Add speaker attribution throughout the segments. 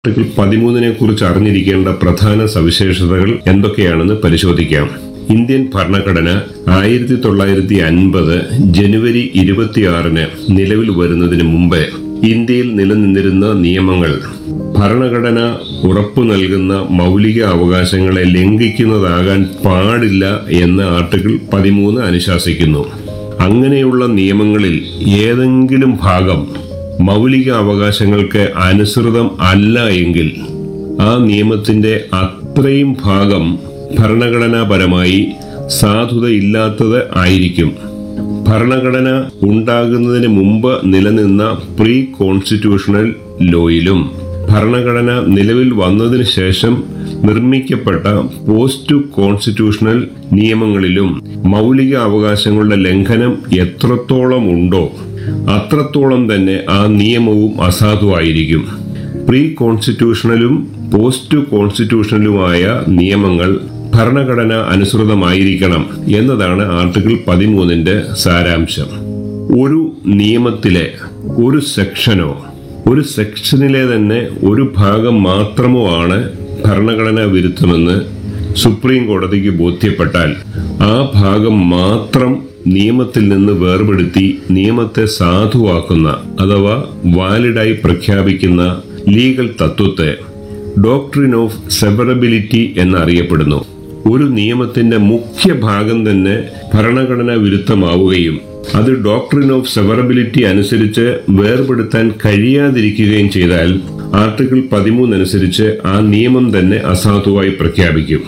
Speaker 1: article പതിമൂന്നിനെ കുറിച്ച് അറിഞ്ഞിരിക്കേണ്ട പ്രധാന സവിശേഷതകൾ എന്തൊക്കെയാണെന്ന് പരിശോധിക്കാം ഇന്ത്യൻ ഭരണഘടന ആയിരത്തി തൊള്ളായിരത്തി അൻപത് ജനുവരി ഇരുപത്തിയാറിന് നിലവിൽ വരുന്നതിന് മുമ്പ് ഇന്ത്യയിൽ നിലനിന്നിരുന്ന നിയമങ്ങൾ ഭരണഘടന ഉറപ്പു നൽകുന്ന മൗലിക അവകാശങ്ങളെ ലംഘിക്കുന്നതാകാൻ പാടില്ല എന്ന് ആർട്ടിക്കിൾ പതിമൂന്ന് അനുശാസിക്കുന്നു അങ്ങനെയുള്ള നിയമങ്ങളിൽ ഏതെങ്കിലും ഭാഗം മൗലിക അവകാശങ്ങൾക്ക് അനുസൃതം അല്ല എങ്കിൽ ആ നിയമത്തിന്റെ അത്രയും ഭാഗം ഭരണഘടനാപരമായി സാധുതയില്ലാത്തത് ആയിരിക്കും ഭരണഘടന ഉണ്ടാകുന്നതിന് മുമ്പ് നിലനിന്ന പ്രീ കോൺസ്റ്റിറ്റ്യൂഷണൽ ലോയിലും ഭരണഘടന നിലവിൽ വന്നതിന് ശേഷം നിർമ്മിക്കപ്പെട്ട പോസ്റ്റ് കോൺസ്റ്റിറ്റ്യൂഷണൽ നിയമങ്ങളിലും മൗലിക അവകാശങ്ങളുടെ ലംഘനം എത്രത്തോളം ഉണ്ടോ അത്രത്തോളം തന്നെ ആ നിയമവും അസാധുവായിരിക്കും പ്രീ കോൺസ്റ്റിറ്റ്യൂഷണലും പോസ്റ്റ് കോൺസ്റ്റിറ്റ്യൂഷണലുമായ നിയമങ്ങൾ ഭരണഘടന അനുസൃതമായിരിക്കണം എന്നതാണ് ആർട്ടിക്കിൾ പതിമൂന്നിന്റെ സാരാംശം ഒരു നിയമത്തിലെ ഒരു സെക്ഷനോ ഒരു സെക്ഷനിലെ തന്നെ ഒരു ഭാഗം മാത്രമോ ആണ് ഭരണഘടനാ വിരുദ്ധമെന്ന് സുപ്രീം കോടതിക്ക് ബോധ്യപ്പെട്ടാൽ ആ ഭാഗം മാത്രം നിയമത്തിൽ നിന്ന് വേർപെടുത്തി നിയമത്തെ സാധുവാക്കുന്ന അഥവാ വാലിഡായി പ്രഖ്യാപിക്കുന്ന ലീഗൽ തത്വത്തെ ഡോക്ട്രിൻ ഓഫ് സെവറബിലിറ്റി എന്നറിയപ്പെടുന്നു ഒരു നിയമത്തിന്റെ മുഖ്യ ഭാഗം തന്നെ ഭരണഘടനാ വിരുദ്ധമാവുകയും അത് ഡോക്ട്രിൻ ഓഫ് സെവറബിലിറ്റി അനുസരിച്ച് വേർപെടുത്താൻ കഴിയാതിരിക്കുകയും ചെയ്താൽ ആർട്ടിക്കിൾ പതിമൂന്ന് അനുസരിച്ച് ആ നിയമം തന്നെ അസാധുവായി പ്രഖ്യാപിക്കും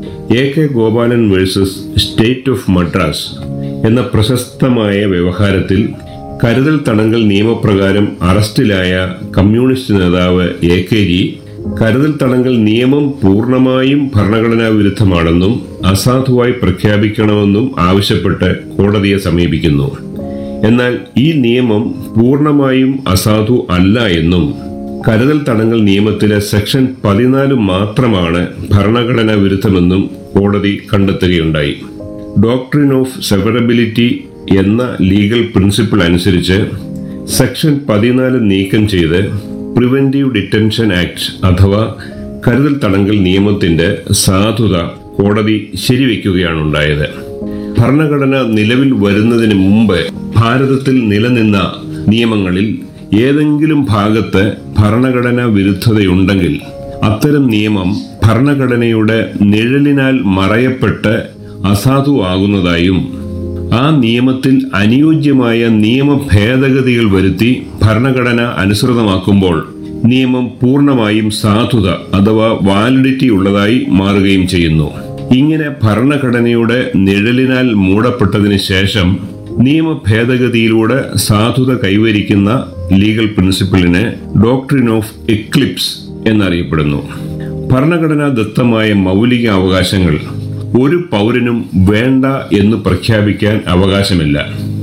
Speaker 1: A K Gopalan versus state of Madras എന്ന പ്രശസ്തമായ വ്യവഹാരത്തിൽ കരുതൽ തടങ്കൽ നിയമപ്രകാരം അറസ്റ്റിലായ കമ്മ്യൂണിസ്റ്റ് നേതാവ് എ കെ ജി കരുതൽ തടങ്കൽ നിയമം പൂർണ്ണമായും ഭരണഘടനാ വിരുദ്ധമാണെന്നും അസാധുവായി പ്രഖ്യാപിക്കണമെന്നും ആവശ്യപ്പെട്ട് കോടതിയെ സമീപിക്കുന്നു എന്നാൽ ഈ നിയമം പൂർണ്ണമായും അസാധു അല്ല എന്നും കരുതൽ തടങ്കൽ നിയമത്തിലെ സെക്ഷൻ പതിനാല് മാത്രമാണ് ഭരണഘടനാ വിരുദ്ധമെന്നും കോടതി കണ്ടെത്തുകയുണ്ടായി ഡോക്ട്രിൻ ഓഫ് സെവറബിലിറ്റി എന്ന ലീഗൽ പ്രിൻസിപ്പിൾ അനുസരിച്ച് സെക്ഷൻ പതിനാല് നീക്കം ചെയ്ത് പ്രിവെന്റീവ് ഡിറ്റൻഷൻ ആക്ട് അഥവാ കരുതൽ തടങ്കൽ നിയമത്തിന്റെ സാധുത കോടതി ശരിവെക്കുകയാണ് ഉണ്ടായത് ഭരണഘടന നിലവിൽ വരുന്നതിന് മുമ്പ് ഭാരതത്തിൽ നിലനിന്ന നിയമങ്ങളിൽ ഏതെങ്കിലും ഭാഗത്ത് ഭരണഘടനാ വിരുദ്ധതയുണ്ടെങ്കിൽ അത്തരം നിയമം ഭരണഘടനയുടെ നിഴലിനാൽ മറയപ്പെട്ട് അസാധുവാകുന്നതായും ആ നിയമത്തിൽ അനുയോജ്യമായ നിയമ ഭേദഗതികൾ വരുത്തി ഭരണഘടന അനുസൃതമാക്കുമ്പോൾ നിയമം പൂർണ്ണമായും സാധുത അഥവാ വാലിഡിറ്റി ഉള്ളതായി മാറുകയും ചെയ്യുന്നു ഇങ്ങനെ ഭരണഘടനയുടെ നിഴലിനാൽ മൂടപ്പെട്ടതിന് ശേഷം നിയമ ഭേദഗതിയിലൂടെ സാധുത കൈവരിക്കുന്ന ലീഗൽ പ്രിൻസിപ്പിളിനെ ഡോക്ട്രിൻ ഓഫ് എക്ലിപ്സ് എന്നറിയപ്പെടുന്നു ഭരണഘടനാ ദത്തമായ മൗലിക അവകാശങ്ങൾ ഒരു പൗരനും വേണ്ട എന്ന് പ്രഖ്യാപിക്കാൻ അവകാശമില്ല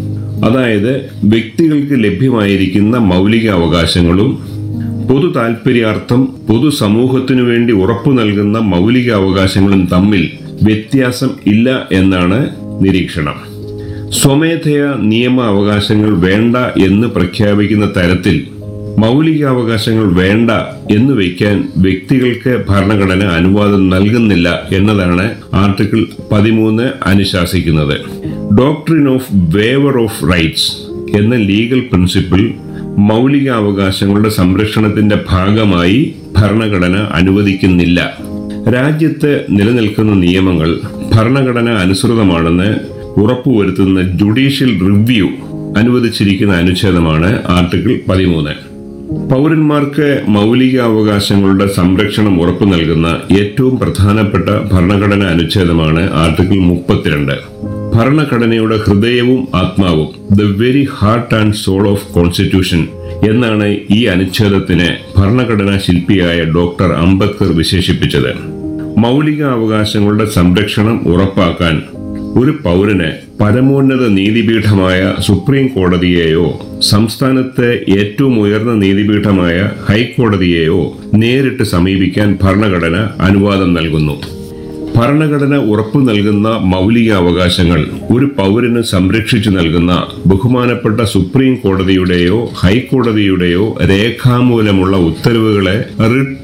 Speaker 1: അതായത് വ്യക്തികൾക്ക് ലഭ്യമായിരിക്കുന്ന മൗലിക അവകാശങ്ങളും പൊതു താൽപര്യാർത്ഥം പൊതുസമൂഹത്തിനു വേണ്ടി ഉറപ്പു നൽകുന്ന മൗലിക അവകാശങ്ങളും തമ്മിൽ വ്യത്യാസം ഇല്ല എന്നാണ് നിരീക്ഷണം സ്വമേധയാ നിയമ അവകാശങ്ങൾ വേണ്ട എന്ന് പ്രഖ്യാപിക്കുന്ന തരത്തിൽ മൗലികാവകാശങ്ങൾ വേണ്ട എന്ന് വയ്ക്കാൻ വ്യക്തികൾക്ക് ഭരണഘടന അനുവാദം നൽകുന്നില്ല എന്നതാണ് ആർട്ടിക്കിൾ പതിമൂന്ന് അനുശാസിക്കുന്നത് doctrine of waiver of rights എന്ന ലീഗൽ പ്രിൻസിപ്പിൾ മൗലികാവകാശങ്ങളുടെ സംരക്ഷണത്തിന്റെ ഭാഗമായി ഭരണഘടന അനുവദിക്കുന്നില്ല രാജ്യത്ത് നിലനിൽക്കുന്ന നിയമങ്ങൾ ഭരണഘടന അനുസൃതമാണെന്ന് ഉറപ്പുവരുത്തുന്ന ജുഡീഷ്യൽ റിവ്യൂ അനുവദിച്ചിരിക്കുന്ന അനുച്ഛേദമാണ് ആർട്ടിക്കിൾ പതിമൂന്ന് പൗരന്മാർക്ക് മൗലിക അവകാശങ്ങളുടെ സംരക്ഷണം ഉറപ്പു നൽകുന്ന ഏറ്റവും പ്രധാനപ്പെട്ട ഭരണഘടനാ അനുച്ഛേദമാണ് ആർട്ടിക്കിൾ മുപ്പത്തിരണ്ട് ഭരണഘടനയുടെ ഹൃദയവും ആത്മാവും the very heart and soul of constitution എന്നാണ് ഈ അനുച്ഛേദത്തിന് ഭരണഘടനാ ശില്പിയായ ഡോക്ടർ അംബേദ്കർ വിശേഷിപ്പിച്ചത് മൗലിക അവകാശങ്ങളുടെ സംരക്ഷണം ഉറപ്പാക്കാൻ ഒരു പൗരന് പരമോന്നത നീതിപീഠമായ സുപ്രീം കോടതിയെയോ സംസ്ഥാനത്തെ ഏറ്റവും ഉയർന്ന നീതിപീഠമായ ഹൈക്കോടതിയെയോ നേരിട്ട് സമീപിക്കാൻ ഭരണഘടന അനുവാദം നൽകുന്നു ഭരണഘടന ഉറപ്പു നൽകുന്ന മൗലിക അവകാശങ്ങൾ ഒരു പൗരന് സംരക്ഷിച്ചു നൽകുന്ന ബഹുമാനപ്പെട്ട സുപ്രീം കോടതിയുടെയോ ഹൈക്കോടതിയുടെയോ രേഖാമൂലമുള്ള ഉത്തരവുകളെ റിട്ട്